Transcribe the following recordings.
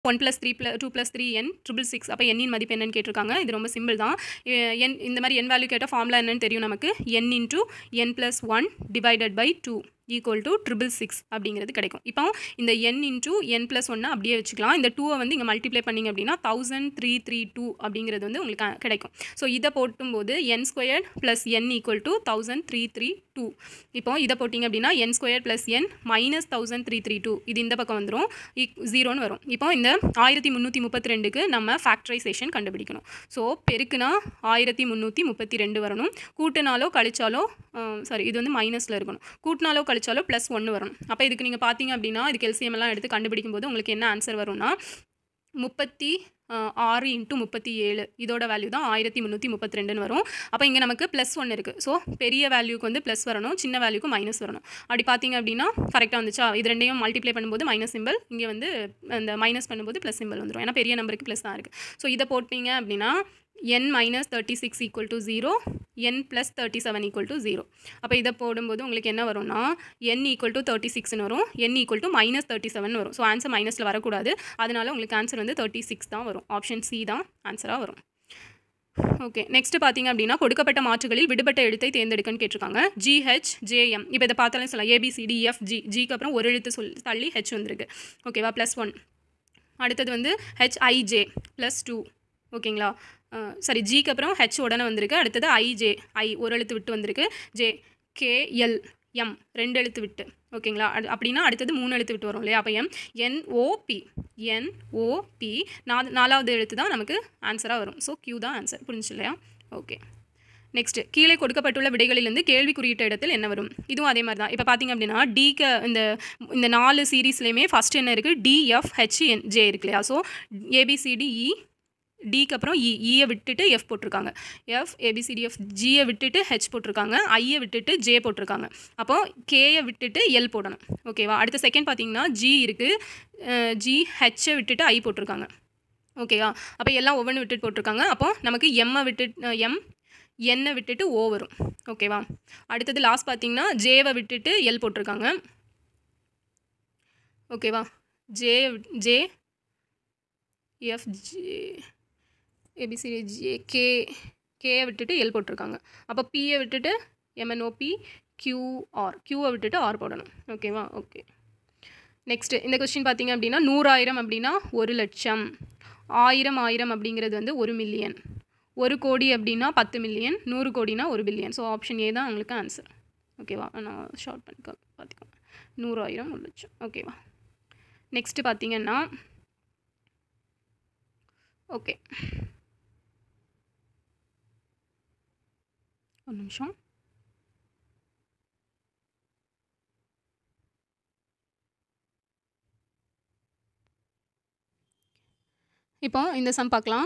one plus three plus two plus three n triple six அப்போ எண்ணின் மதிப்பு என்னன்னு கேட்டிருக்காங்க இது ரொம்ப சிம்பிள் தான் எ- என் இந்த மாதிரி என் வேல்யூ கேட்டால் ஃபார்முலா என்னன்னு தெரியும் நமக்கு n into n plus one divided by two equal to triple six அப்படிங்கிறது கிடைக்கும் இப்போ இந்த என் இன்ட்டு என் ப்ளஸ் ஒன்னை அப்படியே வச்சுக்கலாம் இந்த டூவை வந்து இங்கே மல்டிப்ளை பண்ணிங்க அப்படின்னா தௌசண்ட் த்ரீ த்ரீ டூ அப்படிங்கிறது வந்து உங்களுக்கு அஹ், கிடைக்கும் ஸோ இதை போட்டும்போது n square plus n equal to thousand three three two இப்போ இதை போட்டிங்க அப்படின்னா n square plus n minus thousand three three two இது இந்த பக்கம் வந்துடும் ஜீரோன்னு வரும் இப்போ இந்த ஆயிரத்தி முந்நூற்றி முப்பத்தி ரெண்டுக்கு நம்ம ஃபேக்டரைசேஷன் கண்டுபிடிக்கணும் ஸோ பெருக்குனா ஆயிரத்தி முந்நூற்றி முப்பத்தி ரெண்டு வரணும் கூட்டினாலோ கழிச்சாலோ சாரி இது வந்து மைனஸில் இருக்கணும் கூட்டினாலோ கழிச்சாலோ ப்ளஸ் ஒன்று வரணும் அப்போ இதுக்கு நீங்கள் பார்த்தீங்க அப்படின்னா இதுக்கு LCM எல்லாம் எடுத்து கண்டுபிடிக்கும் போது உங்களுக்கு என்ன ஆன்சர் வரும்னா முப்பத்தி அஹ், ஆறு இன்ட்டு முப்பத்தி ஏழு இதோட வேல்யூ தான் ஆயிரத்தி முந்நூற்றி முப்பத்தி ரெண்டுன்னு வரும் அப்போ இங்கே நமக்கு ப்ளஸ் ஒன்று இருக்குது ஸோ பெரிய வேல்யூக்கு வந்து ப்ளஸ் வரணும் சின்ன வேல்யூக்கு மைனஸ் வரணும் அப்படி பார்த்தீங்க அப்படின்னா கரெக்டாக வந்துச்சா இது ரெண்டையும் மல்டிப்ளை பண்ணும்போது மைனஸ் சிம்பிள் இங்கே வந்து அந்த மைனஸ் பண்ணும்போது ப்ளஸ் சிம்பிள் வந்துடும் ஏன்னா பெரிய நம்பருக்கு ப்ளஸ் தான் இருக்குது ஸோ இதை போட்டீங்க அப்படின்னா n minus thirty six equal to zero n plus thirty seven equal to zero அப்போ இதை போடும்போது உங்களுக்கு என்ன வரும்னா n ஈக்குவல் டு தேர்ட்டி சிக்ஸ்னு வரும் n equal to minus thirty seven வரும் ஸோ ஆன்சர் மைனஸில் வரக்கூடாது அதனால உங்களுக்கு ஆன்சர் வந்து தேர்ட்டி சிக்ஸ் தான் வரும் ஆப்ஷன் சி தான் ஆன்சராக வரும் ஓகே நெக்ஸ்ட் பார்த்தீங்க அப்படின்னா கொடுக்கப்பட்ட மாற்றுகளில் விடுபட்ட எழுத்தை தேர்ந்தெடுக்கன்னு கேட்டிருக்காங்க ஜிஹெச் ஜேஎம் இப்போ இதை பார்த்தாலே சொல்லலாம் ஏபிசிடி எஃப் ஜி ஜிக்கு அப்புறம் ஒரு எழுத்து சொல் தள்ளி ஹெச் வந்திருக்கு ஓகேவா ப்ளஸ் ஒன் அடுத்தது வந்து ஹெச்ஐஜே ப்ளஸ் டூ ஓகேங்களா சாரி ஜிக்கு அப்புறம் ஹெச் உடனே வந்திருக்கு அடுத்தது ஐஜே ஐ ஒரு எழுத்து விட்டு வந்திருக்கு ஜே கேஎல் எம் ரெண்டு எழுத்து விட்டு ஓகேங்களா அது அப்படின்னா அடுத்தது மூணு எழுத்து விட்டு வரும் இல்லையா அப்போ எம் என்ஓபி என்ஓபி நா நாலாவது எழுத்து தான் நமக்கு ஆன்சராக வரும் ஸோ கியூ தான் ஆன்சர் புரிஞ்சு இல்லையா ஓகே நெக்ஸ்ட் கீழே கொடுக்கப்பட்டுள்ள விடைகளிலிருந்து கேள்வி குறியிட்ட இடத்தில் என்ன வரும் இதுவும் அதே மாதிரி தான் இப்போ பார்த்தீங்க அப்படின்னா டிக்கு இந்த இந்த நாலு சீரீஸ்லேயுமே ஃபஸ்ட் என்ன இருக்குது டிஎஃப் ஹெச்என் ஜே இருக்கு இல்லையா ஸோ ஏபிசிடிஇ டிக்கு அப்புறம் இ ஈயை விட்டுட்டு எஃப் போட்டிருக்காங்க எஃப் ஏபிசிடிஎஃப் ஜியை விட்டுட்டு ஹெச் போட்டிருக்காங்க ஐயை விட்டுட்டு ஜே போட்டிருக்காங்க அப்போ கேயை விட்டுட்டு எல் போடணும் ஓகேவா அடுத்த செகண்ட் பார்த்தீங்கன்னா ஜி இருக்குது ஜி ஹெச்சை விட்டுட்டு ஐ போட்டிருக்காங்க ஓகேவா அப்போ எல்லாம் ஒவ்வொன்று விட்டுட்டு போட்டிருக்காங்க அப்போ நமக்கு எம்மை விட்டு எம் என்னை விட்டுட்டு ஓ வரும் ஓகேவா அடுத்தது லாஸ்ட் பார்த்தீங்கன்னா ஜேவை விட்டுட்டு எல் போட்டிருக்காங்க ஓகேவா J J F J A B C D J K கேயை விட்டுட்டு எல் போட்டிருக்காங்க அப்போ பியை விட்டுட்டு எம்என்ஓபி கியூஆர் கியூவை விட்டுட்டு ஆர் போடணும் ஓகேவா ஓகே நெக்ஸ்ட்டு இந்த கொஸ்டின் பார்த்தீங்க அப்படின்னா நூறாயிரம் அப்படின்னா ஒரு லட்சம் ஆயிரம் ஆயிரம் அப்படிங்கிறது வந்து ஒரு மில்லியன் ஒரு கோடி அப்படின்னா பத்து மில்லியன் நூறு கோடினா ஒரு பில்லியன் ஸோ ஆப்ஷன் ஏ தான் உங்களுக்கு ஆன்சர் ஓகேவா நான் ஷார்ட் பண்ணி பார்த்துக்கோங்க நூறாயிரம் ஒரு லட்சம் ஓகேவா நெக்ஸ்ட்டு பார்த்தீங்கன்னா ஓகே ஒரு நிமிஷம் இப்போ இந்த சம் பார்க்கலாம்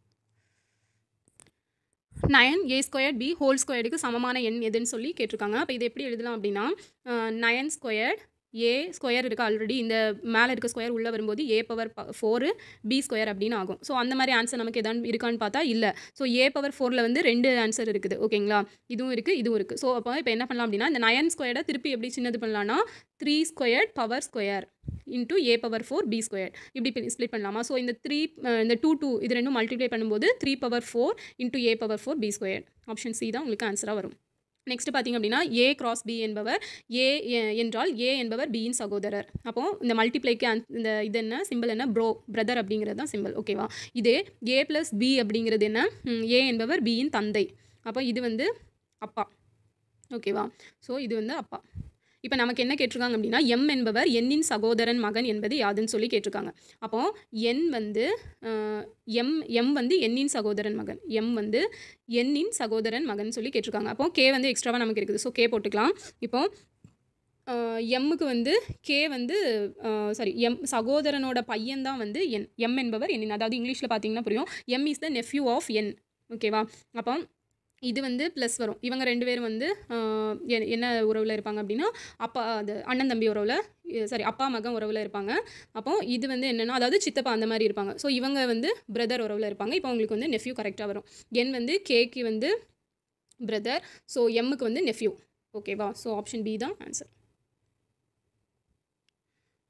nine A square B whole ஸ்கொயருக்கு சமமான எண் எதுன்னு சொல்லி கேட்டிருக்காங்க அப்போ இது எப்படி எழுதலாம் அப்படின்னா நயன் ஸ்கொயர் ஏ ஸ்கொயர் இருக்குது ஆல்ரெடி இந்த மேலே இருக்க ஸ்கொயர் உள்ளே வரும்போது A power four B square அப்படின்னு ஆகும் ஸோ அந்த மாதிரி ஆன்சர் நமக்கு எதாவது இருக்கான்னு பார்த்தா இல்லை ஸோ ஏ பவர் ஃபோரில் வந்து ரெண்டு ஆன்சர் இருக்குது ஓகேங்களா இதுவும் இருக்குது இதுவும் இருக்குது ஸோ அப்போ இப்போ என்ன பண்ணலாம் அப்படின்னா இந்த நயன் ஸ்கொயரை திருப்பி எப்படி சின்னது பண்ணலாம்னா three square power square into A power four B square இப்படி ஸ்ப்ளிட் பண்ணலாமா ஸோ இந்த த்ரீ இந்த டூ டூ இது ரெண்டும் மல்டிப்ளை பண்ணும்போது three power four into A power four B square option C தான் உங்களுக்கு ஆன்சராக வரும் நெக்ஸ்ட் பார்த்தீங்க அப்படின்னா ஏ கிராஸ் பி என்பவர் ஏ என்றால் ஏ என்பவர் பியின் சகோதரர் அப்போ இந்த மல்டிப்ளைக்கு இந்த இது என்ன சிம்பிள் என்ன ப்ரோ பிரதர் அப்படிங்கிறது தான் சிம்பிள் ஓகேவா இதே ஏ ப்ளஸ் பி அப்படிங்கிறது என்ன ஏ என்பவர் பியின் தந்தை அப்போ இது வந்து அப்பா ஓகேவா ஸோ இது வந்து அப்பா இப்போ நமக்கு என்ன கேட்டிருக்காங்க அப்படின்னா எம் என்பவர் எண்ணின் சகோதரன் மகன் என்பது யாதுன்னு சொல்லி கேட்டிருக்காங்க அப்போது என் வந்து எம் எம் வந்து எண்ணின் சகோதரன் மகன் எம் வந்து எண்ணின் சகோதரன் மகன் சொல்லி கேட்டிருக்காங்க அப்போ கே வந்து எக்ஸ்ட்ராவாக நமக்கு இருக்குது ஸோ கே போட்டுக்கலாம் இப்போ எம்முக்கு வந்து கே வந்து சாரி எம் சகோதரனோட பையன் தான் வந்து என் எம் என்பவர் எண்ணின் அதாவது இங்கிலீஷில் பார்த்தீங்கன்னா புரியும் M is the nephew of N ஓகேவா அப்போ இது வந்து ப்ளஸ் வரும் இவங்க ரெண்டு பேரும் வந்து என்ன உறவில் இருப்பாங்க அப்படின்னா அப்பா அது அண்ணன் தம்பி உறவில் சாரி அப்பா மகன் உறவில் இருப்பாங்க அப்போ இது வந்து என்னென்னா அதாவது சித்தப்பா அந்த மாதிரி இருப்பாங்க ஸோ இவங்க வந்து பிரதர் உறவில் இருப்பாங்க இப்போ உங்களுக்கு வந்து நெஃப்யூ கரெக்டாக வரும் என் வந்து கேக்கு வந்து பிரதர் ஸோ எம்முக்கு வந்து நெஃப்யூ ஓகேவா ஸோ ஆப்ஷன் பி தான் ஆன்சர்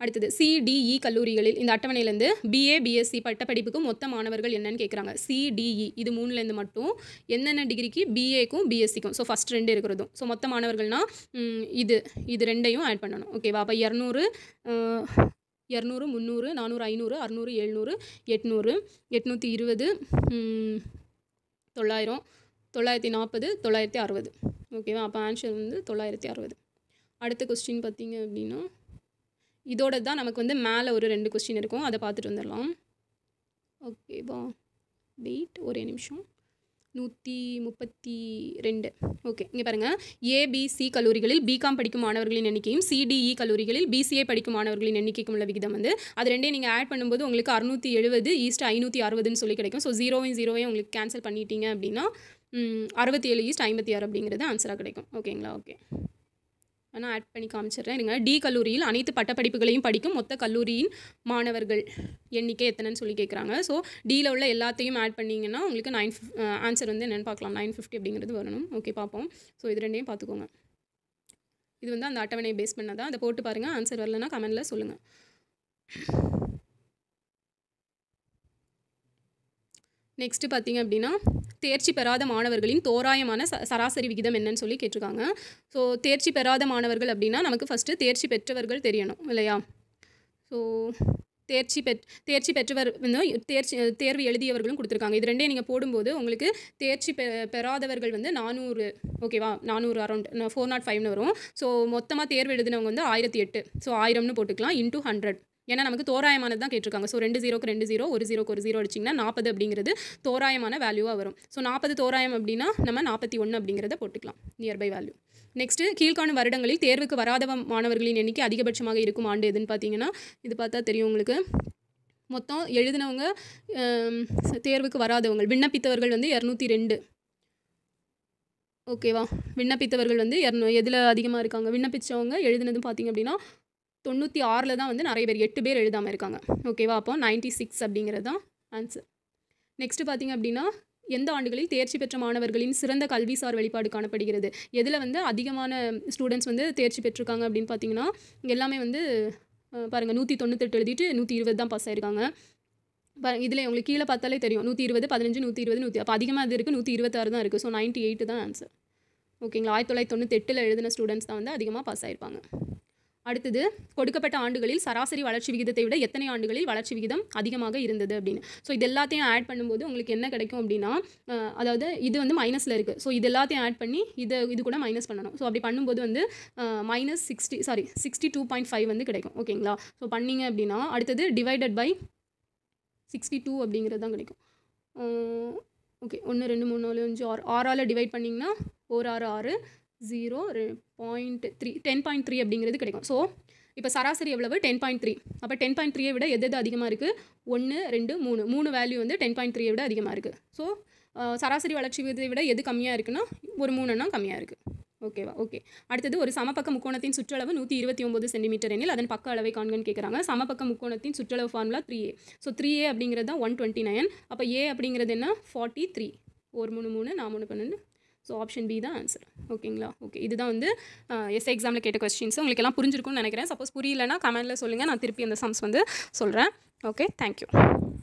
அடுத்தது சிடிஇ கல்லூரிகளில் இந்த அட்டவணையிலேருந்து பிஏ பிஎஸ்சி பட்டப்படிப்புக்கு மொத்த மாணவர்கள் என்னன்னு கேட்குறாங்க சிடிஇ இது மூணுலேருந்து மட்டும் என்னென்ன டிகிரிக்கு பிஏக்கும் பிஎஸ்சிக்கும் ஸோ ஃபஸ்ட் ரெண்டு இருக்கிறதும் ஸோ மொத்த மாணவர்கள்னால் இது இது ரெண்டையும் ஆட் பண்ணணும் ஓகேவா அப்போ இரநூறு இரநூறு முந்நூறு நானூறு ஐநூறு அறநூறு எழுநூறு எட்நூறு எட்நூற்றி இருபது தொள்ளாயிரம் தொள்ளாயிரத்தி நாற்பது தொள்ளாயிரத்தி அறுபது ஓகேவா அப்போ ஆன்சர் வந்து தொள்ளாயிரத்தி அறுபது அடுத்த கொஸ்டின் பார்த்தீங்க அப்படின்னா இதோட தான் நமக்கு வந்து மேலே ஒரு ரெண்டு கொஸ்டின் இருக்கும் அதை பார்த்துட்டு வந்துடலாம் ஓகேவா வெயிட் ஒரே நிமிஷம் நூற்றி முப்பத்தி ரெண்டு ஓகே இங்கே பாருங்கள் ஏபிசி கல்லூரிகளில் பிகாம் படிக்கும் மாணவர்களின் எண்ணிக்கையும் சிடிஇ கல்லூரிகளில் பிசிஏ படிக்கும் மாணவர்களின் எண்ணிக்கைக்கும் உள்ள விகிதம் வந்து அது ரெண்டையும் நீங்கள் ஆட் பண்ணும்போது உங்களுக்கு அறுநூற்றி எழுபது ஈஸ்ட் ஐநூற்றி அறுபதுன்னு சொல்லி கிடைக்கும் ஸோ ஜீரோவையும் ஜீரோவையும் உங்களுக்கு கேன்சல் பண்ணிட்டீங்க அப்படின்னா அறுபத்தி ஏழு ஈஸ்ட் ஐம்பத்தி ஆறு அப்படிங்கிறது ஆன்சராக கிடைக்கும் ஓகேங்களா ஓகே ஆனால் ஆட் பண்ணி காமிச்சிடுறேன் இருங்க டி கல்லூரியில் அனைத்து பட்டப்படிப்புகளையும் படிக்கும் மொத்த கல்லூரியின் மாணவர்கள் எண்ணிக்கை எத்தனைன்னு சொல்லி கேட்குறாங்க ஸோ டியில் உள்ள எல்லாத்தையும் ஆட் பண்ணிங்கன்னா உங்களுக்கு நைன் ஆன்சர் வந்து என்னென்னு பார்க்கலாம் நைன் ஃபிஃப்டி அப்படிங்கிறது வரணும் ஓகே பார்ப்போம் ஸோ இது ரெண்டையும் பார்த்துக்கோங்க இது வந்து அந்த அட்டவணையை பேஸ் பண்ணதான் அதை போட்டு பாருங்கள் ஆன்சர் வரலன்னா கமெண்டில் சொல்லுங்கள் நெக்ஸ்ட்டு பார்த்தீங்க அப்படின்னா தேர்ச்சி பெறாத மாணவர்களின் தோராயமான ச சராசரி விகிதம் என்னன்னு சொல்லி கேட்டிருக்காங்க ஸோ தேர்ச்சி பெறாத மாணவர்கள் அப்படின்னா நமக்கு ஃபஸ்ட்டு தேர்ச்சி பெற்றவர்கள் தெரியணும் இல்லையா ஸோ தேர்ச்சி பெற் தேர்ச்சி பெற்றவர் வந்து தேர்ச்சி தேர்வு எழுதியவர்களும் கொடுத்துருக்காங்க இது ரெண்டையும் நீங்கள் போடும்போது உங்களுக்கு தேர்ச்சி பெ பெறாதவர்கள் வந்து நானூறு ஓகேவா நானூறு அரௌண்ட் ஃபோர் நாட் ஃபைவ்னு வரும் ஸோ மொத்தமாக தேர்வு எழுதினவங்க வந்து ஆயிரத்தி எட்டு ஸோ ஆயிரம்னு போட்டுக்கலாம் இன்டூ ஹண்ட்ரட் ஏன்னா நமக்கு தோராயமானது தான் கேட்டிருக்காங்க ஸோ ரெண்டு ஜீரோக்கு ரெண்டு ஜீரோ ஒரு ஜீரோக்கு ஒரு ஜீரோ அடிச்சிங்கன்னா நாற்பது அப்படிங்கிறது தோராயமான வேல்யூவாக வரும் ஸோ நாற்பது தோராயம் அப்படின்னா நம்ம நாற்பத்தி ஒன்று அப்படிங்கிறத போட்டுக்கலாம் நியர்பை வேல்யூ நெக்ஸ்ட்டு கீழ்காணும் வருடங்களில் தேர்வுக்கு வராத மாணவர்களின் எண்ணிக்கை அதிகபட்சமாக இருக்கும் ஆண்டு எதுன்னு பார்த்தீங்கன்னா இது பார்த்தா தெரியும் உங்களுக்கு மொத்தம் எழுதினவங்க தேர்வுக்கு வராதவங்க விண்ணப்பித்தவர்கள் வந்து இரநூத்தி ரெண்டு ஓகேவா விண்ணப்பித்தவர்கள் வந்து இரநூ எதில் அதிகமாக இருக்காங்க விண்ணப்பித்தவங்க எழுதினதும் பார்த்தீங்க அப்படின்னா தொண்ணூற்றி ஆறில் தான் வந்து நிறைய பேர் எட்டு பேர் எழுதாமல் இருக்காங்க ஓகேவா அப்போ நைன்ட்டி சிக்ஸ் அப்படிங்கிறது தான் ஆன்சர் நெக்ஸ்ட்டு பார்த்தீங்க அப்படின்னா எந்த ஆண்டுகளில் தேர்ச்சி பெற்ற மாணவர்களின் சிறந்த கல்விசார் வெளிப்பாடு காணப்படுகிறது எதில் வந்து அதிகமான ஸ்டூடெண்ட்ஸ் வந்து தேர்ச்சி பெற்றிருக்காங்க அப்படின்னு பார்த்தீங்கன்னா எல்லாமே வந்து பாருங்கள் நூற்றி தொண்ணூத்தெட்டு எழுதிட்டு நூற்றி இருபது தான் பாஸ் ஆயிருக்காங்க பாருங்க இதில் உங்களுக்கு கீழே பார்த்தாலே தெரியும் நூற்றி இருபது பதினஞ்சு நூற்றி இருபது நூற்றி அப்போ அதிகமாக இது இருக்குது நூற்றி இருபத்தாறு தான் இருக்குது ஸோ நைன்ட்டி எயிட்டு தான் ஆன்சர் ஓகேங்களா ஆயிரத்தி தொள்ளாயிரத்தி தொண்ணூத்தெட்டில் எழுதின ஸ்டூடெண்ட்ஸ் தான் வந்து அதிகமாக பாஸ் ஆயிருப்பாங்க அடுத்தது கொடுக்கப்பட்ட ஆண்டுகளில் சராசரி வளர்ச்சி விகிதத்தை விட எத்தனை ஆண்டுகளில் வளர்ச்சி விகிதம் அதிகமாக இருந்தது அப்படின்னு ஸோ இது எல்லாத்தையும் ஆட் பண்ணும்போது உங்களுக்கு என்ன கிடைக்கும் அப்படின்னா அதாவது இது வந்து மைனஸில் இருக்குது ஸோ இது எல்லாத்தையும் ஆட் பண்ணி இதை இது கூட மைனஸ் பண்ணணும் ஸோ அப்படி பண்ணும்போது வந்து minus sixty sorry sixty two point five வந்து கிடைக்கும் ஓகேங்களா ஸோ பண்ணிங்க அப்படின்னா அடுத்தது டிவைடட் பை சிக்ஸ்டி டூ அப்படிங்கிறது தான் கிடைக்கும் ஓகே ஒன்று ரெண்டு மூணு நாலு அஞ்சு ஆறு ஆறால் டிவைட் பண்ணிங்கன்னா ஒரு ஆறு ஆறு zero point three ten point three அப்படிங்கிறது கிடைக்கும் ஸோ இப்போ சராசரி எவ்வளவு டென் பாயிண்ட் த்ரீ அப்போ டென் பாயிண்ட் த்ரீயை விட எது எது அதிகமாக இருக்குது ஒன்று ரெண்டு மூணு மூணு வேல்யூ வந்து டென் பாயிண்ட் த்ரீயை விட அதிகமாக இருக்குது ஸோ சராசரி வளர்ச்சி விகிதத்தை விட எது கம்மியாக இருக்குன்னா ஒரு மூணுன்னா கம்மியாக இருக்குது ஓகேவா ஓகே அடுத்தது ஒரு சமபக்க முக்கோணத்தின் சுற்றளவு நூற்றி இருபத்தி ஒம்பது சென்டிமீட்டர் எனில் அதன் பக்க அளவை காண்கன்னு கேட்குறாங்க சமபக்க முக்கோணத்தின் சுற்றளவு formula three A so three A அப்படிங்கிறது தான் ஒன் டுவெண்ட்டி நைன் அப்போ ஏ அப்படிங்கிறது என்ன ஃபார்ட்டி த்ரீ ஒரு மூணு மூணு நான் மூணு பன்னெண்டு ஸோ ஆப்ஷன் பி தான் ஆன்சர் ஓகேங்களா ஓகே இதுதான் வந்து எஸ் எக்ஸாமில் கேட்ட கொஸ்டின்ஸ் உங்களுக்கு எல்லாம் புரிஞ்சிருக்கும்னு நினைக்கிறேன் சப்போஸ் புரியலன்னா கமெண்ட்டில் சொல்லுங்கள் நான் திருப்பி அந்த சம்ஸ் வந்து சொல்கிறேன் ஓகே தேங்க்யூ